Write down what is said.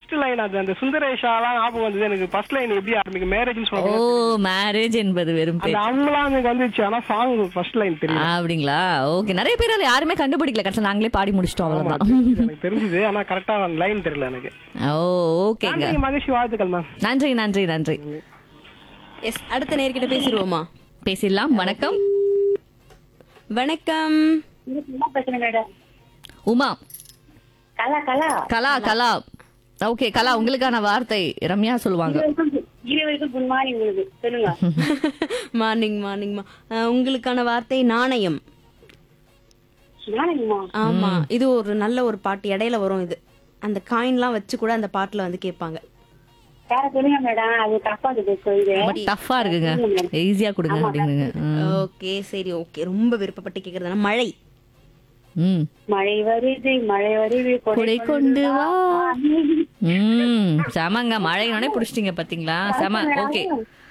First line அது அந்த சுந்தரேஷாலாம் ஞாபகம் வந்தது எனக்கு ஃபர்ஸ்ட் லைன் எப்படி ஆரம்பிக்கும் மேரேஜ்னு ஓ சொல்லுவாங்க மேரேஜ் என்பது வெறும் அந்த பேச்சு அவங்களாம் எனக்கு வந்துச்சு ஆனா சாங் ஃபர்ஸ்ட் லைன் தெரியும் அப்படிங்களா ஓகே நிறைய பேர் அதுல யாருமே கண்டுபிடிக்கல கடைசியா நாங்களே பாடி முடிச்சிட்டோம் ஆமா, அவ்வளவுதான் தெரிஞ்சுது, எனக்கு தெரிஞ்சது ஆனா கரெக்டா லைன் தெரியல எனக்கு ஓ ஓகேங்க நன்றி, மகிழ்ச்சி வாழ்த்துக்கள் மேம் நன்றி நன்றி நன்றி எஸ் அடுத்த நேர்கிட்ட பேசிடுவோமா பேசிடலாம் வணக்கம் வணக்கம் உமா கலா கலா கலா கலா ஓகே கலா உங்களுக்கான வார்த்தை ரம்யா சொல்லுவாங்க இருவருக்கும் குட் மார்னிங் உங்களுக்கு சொல்லுங்க மார்னிங் மார்னிங்மா உங்களுக்கான வார்த்தை நாணயம் நானுங்கம்மா ஆமா இது ஒரு நல்ல ஒரு பாட்டு இடையில வரும் இது அந்த காயின்லாம் வச்சு கூட அந்த பாட்டுல வந்து கேட்பாங்க வேற சொல்லுங்க மேடம் அது தப்பா இருக்கு சொல்லுங்க ரொம்ப டஃப்பா இருக்குங்க ஈஸியா கொடுங்க அப்படிங்குங்க ம். ஓகே சரி ஓகே ரொம்ப விருப்பப்பட்டு கேக்குறதுனா மழை ம் மழை வருது மழை வருது கொடை கொண்டு வா ம் செமங்க மழையினோடனே புடிச்சிட்டீங்க பாத்தீங்களா செம ஓகே